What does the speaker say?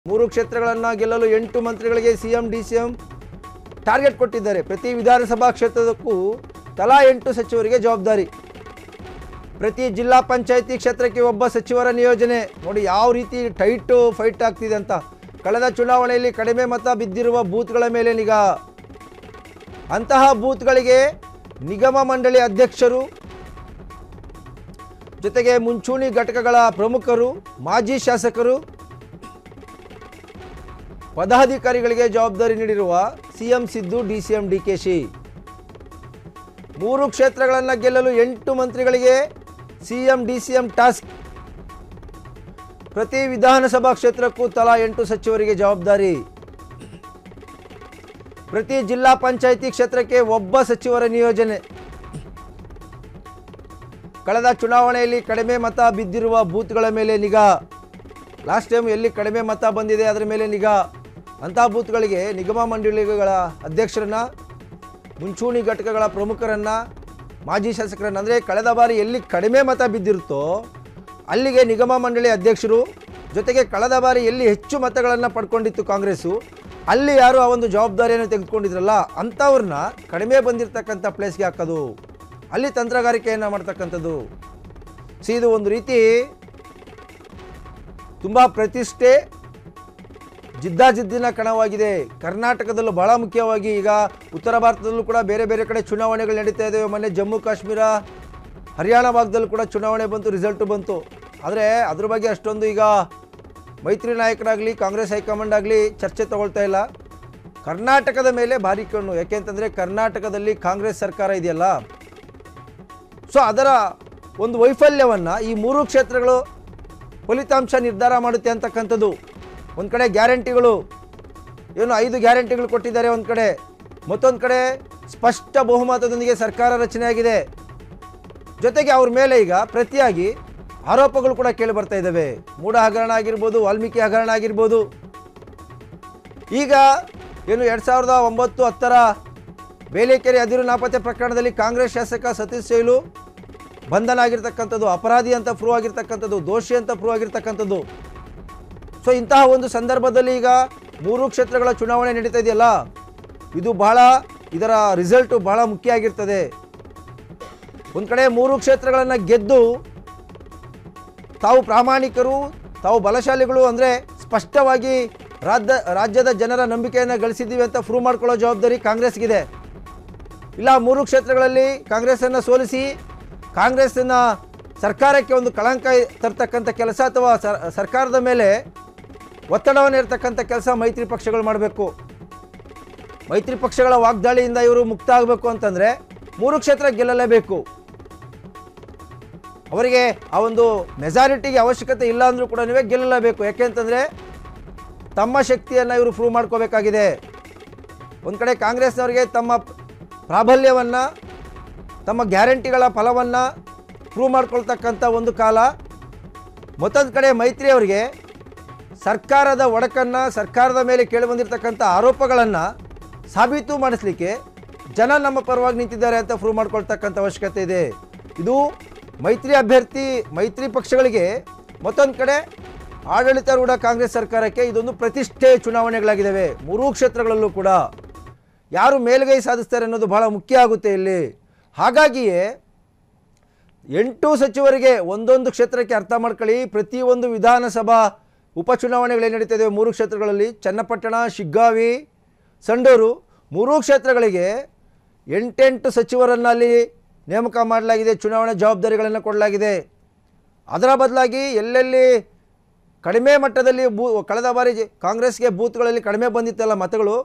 ಮೂರು ಕ್ಷೇತ್ರಗಳನ್ನು ಗೆಲ್ಲಲು ಎಂಟು ಮಂತ್ರಿಗಳಿಗೆ ಸಿಎಂ ಡಿಸಿಎಂ ಟಾರ್ಗೆಟ್ ಕೊಟ್ಟಿದ್ದಾರೆ ಪ್ರತಿ ವಿಧಾನಸಭಾ ಕ್ಷೇತ್ರದಕ್ಕೂ ತಲಾ ಎಂಟು ಸಚಿವರಿಗೆ ಜವಾಬ್ದಾರಿ ಪ್ರತಿ ಜಿಲ್ಲಾ ಪಂಚಾಯಿತಿ ಕ್ಷೇತ್ರಕ್ಕೆ ಒಬ್ಬ ಸಚಿವರ ನಿಯೋಜನೆ ನೋಡಿ ಯಾವ ರೀತಿ ಟೈಟು ಫೈಟ್ ಆಗ್ತಿದೆ ಅಂತ ಕಳೆದ ಚುನಾವಣೆಯಲ್ಲಿ ಕಡಿಮೆ ಮತ ಬಿದ್ದಿರುವ ಬೂತ್ಗಳ ಮೇಲೆ ನಿಗಾ ಅಂತಹ ಬೂತ್ಗಳಿಗೆ ನಿಗಮ ಮಂಡಳಿ ಅಧ್ಯಕ್ಷರು ಜೊತೆಗೆ ಮುಂಚೂಣಿ ಘಟಕಗಳ ಪ್ರಮುಖರು ಮಾಜಿ ಶಾಸಕರು ಪದಾಧಿಕಾರಿಗಳಿಗೆ ಜವಾಬ್ದಾರಿ ನೀಡಿರುವ ಸಿಎಂ ಸಿದ್ದು ಡಿಸಿಎಂ ಡಿಕೆಶಿ ಮೂರು ಕ್ಷೇತ್ರಗಳನ್ನು ಗೆಲ್ಲಲು ಎಂಟು ಮಂತ್ರಿಗಳಿಗೆ ಸಿಎಂ ಡಿಸಿಎಂ ಟಾಸ್ಕ್ ಪ್ರತಿ ವಿಧಾನಸಭಾ ಕ್ಷೇತ್ರಕ್ಕೂ ತಲಾ ಎಂಟು ಸಚಿವರಿಗೆ ಜವಾಬ್ದಾರಿ ಪ್ರತಿ ಜಿಲ್ಲಾ ಪಂಚಾಯಿತಿ ಕ್ಷೇತ್ರಕ್ಕೆ ಒಬ್ಬ ಸಚಿವರ ನಿಯೋಜನೆ ಕಳೆದ ಚುನಾವಣೆಯಲ್ಲಿ ಕಡಿಮೆ ಮತ ಬಿದ್ದಿರುವ ಬೂತ್ಗಳ ಮೇಲೆ ನಿಗಾ ಲಾಸ್ಟ್ ಟೈಮ್ ಎಲ್ಲಿ ಕಡಿಮೆ ಮತ ಬಂದಿದೆ ಅದರ ಮೇಲೆ ನಿಗಾ ಅಂಥ ಬೂತ್ಗಳಿಗೆ ನಿಗಮ ಮಂಡಳಿಗಳ ಅಧ್ಯಕ್ಷರನ್ನ ಮುಂಚೂಣಿ ಘಟಕಗಳ ಪ್ರಮುಖರನ್ನು ಮಾಜಿ ಶಾಸಕರನ್ನು ಅಂದರೆ ಕಳೆದ ಬಾರಿ ಎಲ್ಲಿ ಕಡಿಮೆ ಮತ ಬಿದ್ದಿರುತ್ತೋ ಅಲ್ಲಿಗೆ ನಿಗಮ ಮಂಡಳಿ ಅಧ್ಯಕ್ಷರು ಜೊತೆಗೆ ಕಳೆದ ಬಾರಿ ಎಲ್ಲಿ ಹೆಚ್ಚು ಮತಗಳನ್ನು ಪಡ್ಕೊಂಡಿತ್ತು ಕಾಂಗ್ರೆಸ್ಸು ಅಲ್ಲಿ ಯಾರು ಆ ಒಂದು ಜವಾಬ್ದಾರಿಯನ್ನು ತೆಗೆದುಕೊಂಡಿದ್ರಲ್ಲ ಅಂಥವ್ರನ್ನ ಕಡಿಮೆ ಬಂದಿರತಕ್ಕಂಥ ಪ್ಲೇಸ್ಗೆ ಹಾಕೋದು ಅಲ್ಲಿ ತಂತ್ರಗಾರಿಕೆಯನ್ನು ಮಾಡ್ತಕ್ಕಂಥದ್ದು ಸಿ ಇದು ಒಂದು ರೀತಿ ತುಂಬ ಪ್ರತಿಷ್ಠೆ ಜಿದ್ದಾಜಿದ್ದಿನ ಕಣವಾಗಿದೆ ಕರ್ನಾಟಕದಲ್ಲೂ ಬಹಳ ಮುಖ್ಯವಾಗಿ ಈಗ ಉತ್ತರ ಭಾರತದಲ್ಲೂ ಕೂಡ ಬೇರೆ ಬೇರೆ ಕಡೆ ಚುನಾವಣೆಗಳು ನಡೀತಾ ಇದ್ದಾವೆ ಮೊನ್ನೆ ಜಮ್ಮು ಕಾಶ್ಮೀರ ಹರಿಯಾಣ ಭಾಗದಲ್ಲೂ ಕೂಡ ಚುನಾವಣೆ ಬಂತು ರಿಸಲ್ಟು ಬಂತು ಆದರೆ ಅದ್ರ ಬಗ್ಗೆ ಅಷ್ಟೊಂದು ಈಗ ಮೈತ್ರಿ ನಾಯಕರಾಗಲಿ ಕಾಂಗ್ರೆಸ್ ಹೈಕಮಾಂಡ್ ಆಗಲಿ ಚರ್ಚೆ ತಗೊಳ್ತಾ ಇಲ್ಲ ಕರ್ನಾಟಕದ ಮೇಲೆ ಭಾರಿ ಕಣ್ಣು ಯಾಕೆಂತಂದರೆ ಕರ್ನಾಟಕದಲ್ಲಿ ಕಾಂಗ್ರೆಸ್ ಸರ್ಕಾರ ಇದೆಯಲ್ಲ ಸೊ ಅದರ ಒಂದು ವೈಫಲ್ಯವನ್ನು ಈ ಮೂರು ಕ್ಷೇತ್ರಗಳು ಫಲಿತಾಂಶ ನಿರ್ಧಾರ ಮಾಡುತ್ತೆ ಅಂತಕ್ಕಂಥದ್ದು ಒಂದು ಕಡೆ ಗ್ಯಾರಂಟಿಗಳು ಏನು ಐದು ಗ್ಯಾರಂಟಿಗಳು ಕೊಟ್ಟಿದ್ದಾರೆ ಒಂದು ಕಡೆ ಮತ್ತೊಂದು ಕಡೆ ಸ್ಪಷ್ಟ ಬಹುಮತದೊಂದಿಗೆ ಸರ್ಕಾರ ರಚನೆಯಾಗಿದೆ ಜೊತೆಗೆ ಅವ್ರ ಮೇಲೆ ಈಗ ಪ್ರತಿಯಾಗಿ ಆರೋಪಗಳು ಕೂಡ ಕೇಳಿ ಬರ್ತಾ ಇದ್ದಾವೆ ಮೂಢ ಹಗರಣ ಆಗಿರ್ಬೋದು ವಾಲ್ಮೀಕಿ ಹಗರಣ ಆಗಿರ್ಬೋದು ಈಗ ಏನು ಎರಡು ಸಾವಿರದ ಒಂಬತ್ತು ಹತ್ತರ ಬೇಲೇಕೆರೆ ಅದಿರು ನಾಪತ್ತೆ ಪ್ರಕರಣದಲ್ಲಿ ಕಾಂಗ್ರೆಸ್ ಶಾಸಕ ಸತೀಶ್ ಸೈಲು ಬಂಧನ ಆಗಿರ್ತಕ್ಕಂಥದ್ದು ಅಪರಾಧಿ ಅಂತ ಪ್ರೂವ್ ಆಗಿರ್ತಕ್ಕಂಥದ್ದು ದೋಷಿ ಅಂತ ಪ್ರೂವ್ ಆಗಿರ್ತಕ್ಕಂಥದ್ದು ಸೊ ಇಂತಹ ಒಂದು ಸಂದರ್ಭದಲ್ಲಿ ಈಗ ಮೂರು ಕ್ಷೇತ್ರಗಳ ಚುನಾವಣೆ ನಡೀತಾ ಇದೆಯಲ್ಲ ಇದು ಬಹಳ ಇದರ ರಿಸಲ್ಟು ಬಹಳ ಮುಖ್ಯ ಆಗಿರ್ತದೆ ಒಂದು ಕಡೆ ಮೂರು ಕ್ಷೇತ್ರಗಳನ್ನು ಗೆದ್ದು ತಾವು ಪ್ರಾಮಾಣಿಕರು ತಾವು ಬಲಶಾಲಿಗಳು ಅಂದರೆ ಸ್ಪಷ್ಟವಾಗಿ ರಾಜ್ಯ ರಾಜ್ಯದ ಜನರ ನಂಬಿಕೆಯನ್ನು ಗಳಿಸಿದ್ದೀವಿ ಅಂತ ಪ್ರೂವ್ ಮಾಡ್ಕೊಳ್ಳೋ ಜವಾಬ್ದಾರಿ ಕಾಂಗ್ರೆಸ್ಗಿದೆ ಇಲ್ಲ ಮೂರು ಕ್ಷೇತ್ರಗಳಲ್ಲಿ ಕಾಂಗ್ರೆಸ್ಸನ್ನು ಸೋಲಿಸಿ ಕಾಂಗ್ರೆಸ್ಸನ್ನು ಸರ್ಕಾರಕ್ಕೆ ಒಂದು ಕಳಂಕ ತರ್ತಕ್ಕಂಥ ಕೆಲಸ ಅಥವಾ ಸರ್ ಸರ್ಕಾರದ ಮೇಲೆ ಒತ್ತಡವನ್ನು ಇರ್ತಕ್ಕಂಥ ಕೆಲಸ ಮೈತ್ರಿ ಪಕ್ಷಗಳು ಮಾಡಬೇಕು ಮೈತ್ರಿ ಪಕ್ಷಗಳ ವಾಗ್ದಾಳಿಯಿಂದ ಇವರು ಮುಕ್ತ ಆಗಬೇಕು ಅಂತಂದರೆ ಮೂರು ಕ್ಷೇತ್ರ ಗೆಲ್ಲಲೇಬೇಕು ಅವರಿಗೆ ಆ ಒಂದು ಮೆಜಾರಿಟಿಗೆ ಅವಶ್ಯಕತೆ ಇಲ್ಲ ಅಂದರೂ ಕೂಡ ನೀವೇ ಗೆಲ್ಲಲೇಬೇಕು ಯಾಕೆಂತಂದರೆ ತಮ್ಮ ಶಕ್ತಿಯನ್ನು ಇವರು ಪ್ರೂವ್ ಮಾಡ್ಕೋಬೇಕಾಗಿದೆ ಒಂದು ಕಡೆ ಕಾಂಗ್ರೆಸ್ನವರಿಗೆ ತಮ್ಮ ಪ್ರಾಬಲ್ಯವನ್ನು ತಮ್ಮ ಗ್ಯಾರಂಟಿಗಳ ಫಲವನ್ನು ಪ್ರೂವ್ ಮಾಡ್ಕೊಳ್ತಕ್ಕಂಥ ಒಂದು ಕಾಲ ಮತ್ತೊಂದು ಕಡೆ ಮೈತ್ರಿಯವರಿಗೆ ಸರ್ಕಾರದ ಒಡಕನ್ನು ಸರ್ಕಾರದ ಮೇಲೆ ಕೇಳಿಬಂದಿರತಕ್ಕಂಥ ಆರೋಪಗಳನ್ನು ಸಾಬೀತು ಮಾಡಿಸ್ಲಿಕ್ಕೆ ಜನ ನಮ್ಮ ಪರವಾಗಿ ನಿಂತಿದ್ದಾರೆ ಅಂತ ಪ್ರೂವ್ ಮಾಡ್ಕೊಳ್ತಕ್ಕಂಥ ಅವಶ್ಯಕತೆ ಇದೆ ಇದು ಮೈತ್ರಿ ಅಭ್ಯರ್ಥಿ ಮೈತ್ರಿ ಪಕ್ಷಗಳಿಗೆ ಮತ್ತೊಂದು ಕಡೆ ಆಡಳಿತಾರೂಢ ಕಾಂಗ್ರೆಸ್ ಸರ್ಕಾರಕ್ಕೆ ಇದೊಂದು ಪ್ರತಿಷ್ಠೆ ಚುನಾವಣೆಗಳಾಗಿದ್ದಾವೆ ಮೂರೂ ಕ್ಷೇತ್ರಗಳಲ್ಲೂ ಕೂಡ ಯಾರು ಮೇಲುಗೈ ಸಾಧಿಸ್ತಾರೆ ಅನ್ನೋದು ಬಹಳ ಮುಖ್ಯ ಆಗುತ್ತೆ ಇಲ್ಲಿ ಹಾಗಾಗಿಯೇ ಎಂಟು ಸಚಿವರಿಗೆ ಒಂದೊಂದು ಕ್ಷೇತ್ರಕ್ಕೆ ಅರ್ಥ ಮಾಡ್ಕೊಳ್ಳಿ ಪ್ರತಿಯೊಂದು ವಿಧಾನಸಭಾ ಉಪಚುನಾವಣೆಗಳು ನಡೀತಾ ಇದ್ದಾವೆ ಮೂರು ಕ್ಷೇತ್ರಗಳಲ್ಲಿ ಚನ್ನಪಟ್ಟಣ ಶಿಗ್ಗಾವಿ ಸಂಡೂರು ಮೂರೂ ಕ್ಷೇತ್ರಗಳಿಗೆ ಎಂಟೆಂಟು ಸಚಿವರನ್ನು ಅಲ್ಲಿ ನೇಮಕ ಮಾಡಲಾಗಿದೆ ಚುನಾವಣೆ ಜವಾಬ್ದಾರಿಗಳನ್ನು ಕೊಡಲಾಗಿದೆ ಅದರ ಬದಲಾಗಿ ಎಲ್ಲೆಲ್ಲಿ ಕಡಿಮೆ ಮಟ್ಟದಲ್ಲಿ ಬೂ ಕಳೆದ ಬಾರಿ ಜೆ- ಕಾಂಗ್ರೆಸ್ಗೆ ಬೂತ್ಗಳಲ್ಲಿ ಕಡಿಮೆ ಬಂದಿತ್ತಲ್ಲ ಮತಗಳು